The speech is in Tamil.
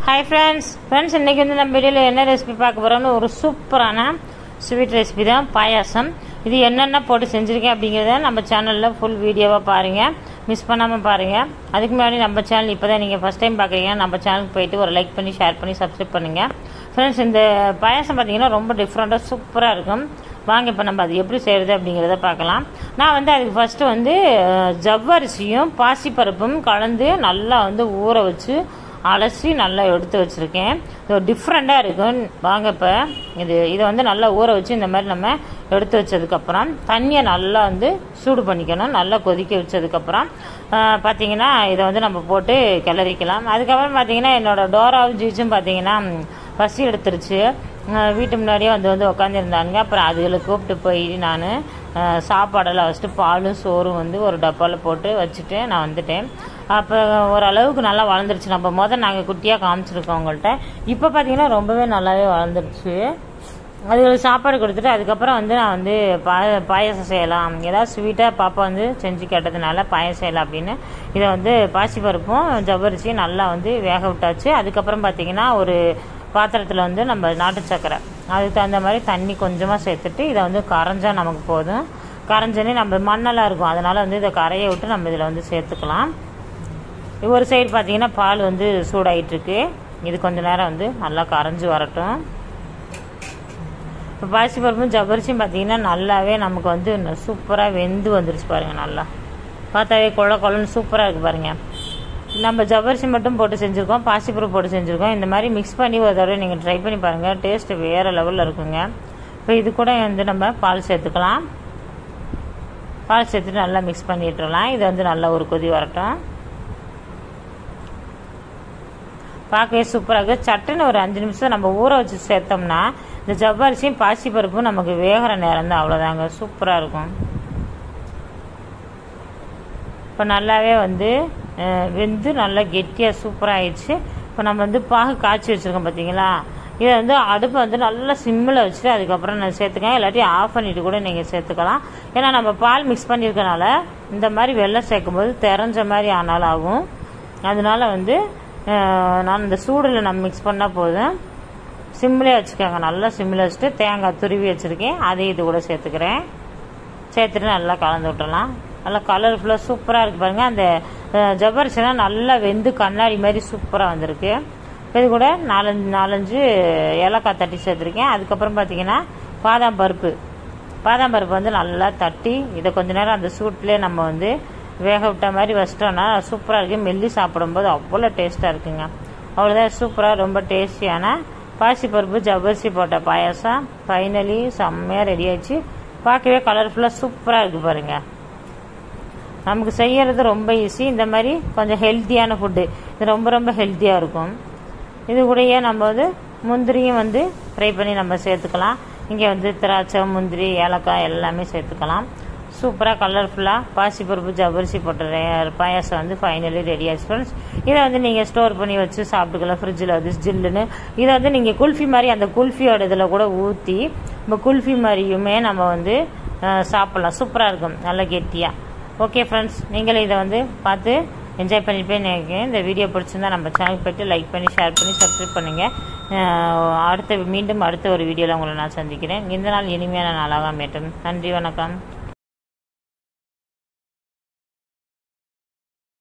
ஹாய் ஃப்ரெண்ட்ஸ் ஃப்ரெண்ட்ஸ் இன்றைக்கி வந்து நம்ம வீடியோவில் என்ன ரெசிபி பார்க்க போகிறோம்னு ஒரு சூப்பரான ஸ்வீட் ரெசிபி தான் பாயாசம் இது என்னென்ன போட்டு செஞ்சுருக்கேன் அப்படிங்கிறத நம்ம சேனலில் ஃபுல் வீடியோவாக பாருங்கள் மிஸ் பண்ணாமல் பாருங்கள் அதுக்கு முன்னாடி நம்ம சேனல் இப்போ தான் நீங்கள் ஃபஸ்ட் டைம் பார்க்குறீங்க நம்ம சேனலுக்கு போயிட்டு ஒரு லைக் பண்ணி ஷேர் பண்ணி சப்ஸ்கிரைப் பண்ணுங்கள் ஃப்ரெண்ட்ஸ் இந்த பாயாசம் பார்த்தீங்கன்னா ரொம்ப டிஃப்ரெண்ட்டாக சூப்பராக இருக்கும் வாங்க இப்போ நம்ம அது எப்படி செய்கிறது அப்படிங்கிறத பார்க்கலாம் நான் வந்து அதுக்கு ஃபஸ்ட்டு வந்து அஹ், ஜவ்வரிசியும் பாசிப்பருப்பும் கலந்து நல்லா வந்து ஊற வச்சு அலசி நல்லா எடுத்து வச்சுருக்கேன் இது டிஃப்ரெண்ட்டாக இருக்கும் வாங்க இப்போ இது இதை வந்து நல்லா ஊற வச்சு இந்த மாதிரி நம்ம எடுத்து வச்சதுக்கப்புறம் தண்ணியை நல்லா வந்து சூடு பண்ணிக்கணும் நல்லா கொதிக்க வச்சதுக்கப்புறம் ஆஹ், பார்த்தீங்கன்னா இதை வந்து நம்ம போட்டு கிளறிக்கலாம் அதுக்கப்புறம் பார்த்தீங்கன்னா என்னோட டோராவும் ஜீச்சும் பார்த்தீங்கன்னா ம், பசி எடுத்துருச்சு ஆஹ், வீட்டு முன்னாடியே வந்து வந்து உட்காந்துருந்தாங்க அப்புறம் அதுகளை கூப்பிட்டு போய் நான் சாப்பாடெல்லாம் வச்சுட்டு பாலும் சோறும் வந்து ஒரு டப்பாவில் போட்டு வச்சுட்டு நான் வந்துட்டேன் அப்போ ஓரளவுக்கு நல்லா வளர்ந்துருச்சு நம்ம முதல் நாங்கள் குட்டியாக காமிச்சிருக்கோம் உங்கள்கிட்ட இப்போ பார்த்தீங்கன்னா ரொம்பவே நல்லாவே வளர்ந்துருச்சு அதுகளுக்கு சாப்பாடு கொடுத்துட்டு அதுக்கப்புறம் வந்து நான் வந்து பா பாயசம் செய்யலாம் ஏதாவது ஸ்வீட்டாக பாப்பா வந்து செஞ்சு கேட்டதுனால பாயசம் செய்யலாம் அப்படின்னு இதை வந்து பாசிப்பருப்பும் ஜவ்வரிசியும் நல்லா வந்து வேக விட்டாச்சு அதுக்கப்புறம் பார்த்தீங்கன்னா ஒரு பாத்திரத்தில் வந்து நம்ம நாட்டு சக்கரை அதுக்கு தகுந்த மாதிரி தண்ணி கொஞ்சமாக சேர்த்துட்டு இதை வந்து கரைஞ்சா நமக்கு போதும் கரைஞ்சோன்னே நம்ம மண்ணெல்லாம் இருக்கும் அதனால் வந்து இதை கரைய விட்டு நம்ம இதில் வந்து சேர்த்துக்கலாம் ஒரு சைடு பார்த்தீங்கன்னா பால் வந்து சூடாயிட்டு இருக்கு இது கொஞ்ச நேரம் வந்து நல்லா கரைஞ்சி வரட்டும் இப்போ பாசிப்பருப்பும் ஜவ்வரிசியும் பார்த்தீங்கன்னா நல்லாவே நமக்கு வந்து சூப்பராக வெந்து வந்துருச்சு பாருங்க நல்லா பார்த்தாவே கொழ கொழன்னு சூப்பராக இருக்குது பாருங்க நம்ம ஜவ்வரிசி மட்டும் போட்டு செஞ்சுருக்கோம் பாசிப்பருப்பு போட்டு செஞ்சுருக்கோம் இந்த மாதிரி மிக்ஸ் பண்ணி ஒரு தடவை நீங்கள் ட்ரை பண்ணி பாருங்கள் டேஸ்ட் வேறு லெவலில் இருக்குங்க இப்போ இது கூட வந்து நம்ம பால் சேர்த்துக்கலாம் பால் சேர்த்துட்டு நல்லா மிக்ஸ் பண்ணிட்டுலாம் இது வந்து நல்லா ஒரு கொதி வரட்டும் பார்க்கவே சூப்பராக இருக்குது சட்டுன்னு ஒரு அஞ்சு நிமிஷம் நம்ம ஊற வச்சு சேர்த்தோம்னா இந்த ஜவ்வரிசியும் பாசிப்பருப்பும் நமக்கு வேகிற நேரம் தான் அவ்வளோதாங்க சூப்பராக இருக்கும் இப்போ நல்லாவே வந்து அஹ், வெந்து நல்லா கெட்டியாக சூப்பராக ஆயிடுச்சு இப்போ நம்ம வந்து பாகு காய்ச்சி வச்சுருக்கோம் பார்த்தீங்களா இதை வந்து அடுப்பை வந்து நல்லா சிம்மில் வச்சுட்டு அதுக்கப்புறம் நான் சேர்த்துக்கேன் இல்லாட்டி ஆஃப் பண்ணிட்டு கூட நீங்கள் சேர்த்துக்கலாம் ஏன்னா நம்ம பால் மிக்ஸ் பண்ணியிருக்கனால இந்த மாதிரி வெள்ளம் சேர்க்கும்போது தெரிஞ்ச மாதிரி ஆனாலும் ஆகும் அதனால வந்து அஹ், நான் இந்த சூடில் நம்ம மிக்ஸ் பண்ணால் போதும் சிம்மிலே வச்சுக்கோங்க நல்லா சிம்மில் வச்சுட்டு தேங்காய் துருவி வச்சுருக்கேன் அதையும் இது கூட சேர்த்துக்கிறேன் சேர்த்துட்டு நல்லா கலந்து விட்டுறலாம் நல்லா கலர்ஃபுல்லாக சூப்பராக இருக்குது பாருங்கள் அந்த அஹ், ஜவ்வரிசிலாம் நல்லா வெந்து கண்ணாடி மாதிரி சூப்பராக வந்திருக்கு இது கூட நாலஞ்சு நாலஞ்சு ஏலக்காய் தட்டி சேர்த்துருக்கேன் அதுக்கப்புறம் பார்த்தீங்கன்னா பாதாம் பருப்பு பாதாம் பருப்பு வந்து நல்லா தட்டி இதை கொஞ்ச நேரம் அந்த சூட்லேயே நம்ம வந்து வேக விட்ட மாதிரி வச்சிட்டோம்னா சூப்பராக இருக்குது மெல்லி சாப்பிடும்போது அவ்வளோ டேஸ்ட்டாக இருக்குங்க அவ்வளோதான் சூப்பராக ரொம்ப டேஸ்டியான பாசிப்பருப்பு ஜவ்வரிசி போட்ட பாயாசம் ஃபைனலி செம்மையாக ரெடி ஆயிடுச்சு பார்க்கவே கலர்ஃபுல்லாக சூப்பராக இருக்குது பாருங்கள் நமக்கு செய்யறது ரொம்ப ஈஸி இந்த மாதிரி கொஞ்சம் ஹெல்த்தியான ஃபுட்டு இது ரொம்ப ரொம்ப ஹெல்த்தியாக இருக்கும் இது கூடயே நம்ம வந்து முந்திரியும் வந்து ஃப்ரை பண்ணி நம்ம சேர்த்துக்கலாம் இங்கே வந்து திராட்சை முந்திரி ஏலக்காய் எல்லாமே சேர்த்துக்கலாம் சூப்பராக கலர்ஃபுல்லாக பாசிப்பருப்பு ஜவ்வரிசி போட்ட ரே- பாயாசம் வந்து ஃபைனலி ரெடி ஆயிடுச்சு ஃப்ரெண்ட்ஸ் இதை வந்து நீங்கள் ஸ்டோர் பண்ணி வச்சு சாப்பிட்டுக்கலாம் ஃப்ரிட்ஜில் வந்து ஜில்லுன்னு இதை வந்து நீங்கள் குல்ஃபி மாதிரி அந்த குல்ஃபியோட இதில் கூட ஊற்றி இப்போ குல்ஃபி மாதிரியுமே நம்ம வந்து அஹ், சாப்பிட்லாம் சூப்பராக இருக்கும் நல்லா கெட்டியாக ஓகே ஃப்ரெண்ட்ஸ் நீங்களும் இதை வந்து பார்த்து என்ஜாய் பண்ணிப்பேன் நினைக்கிறேன் இந்த வீடியோ பிடிச்சிருந்தா நம்ம சேனல் போய்ட்டு லைக் பண்ணி ஷேர் பண்ணி சப்ஸ்கிரைப் பண்ணுங்கள் அடுத்த மீண்டும் அடுத்த ஒரு வீடியோவில் உங்களை நான் சந்திக்கிறேன் இந்த நாள் இனிமையான நாளாக மேட்டும் நன்றி வணக்கம்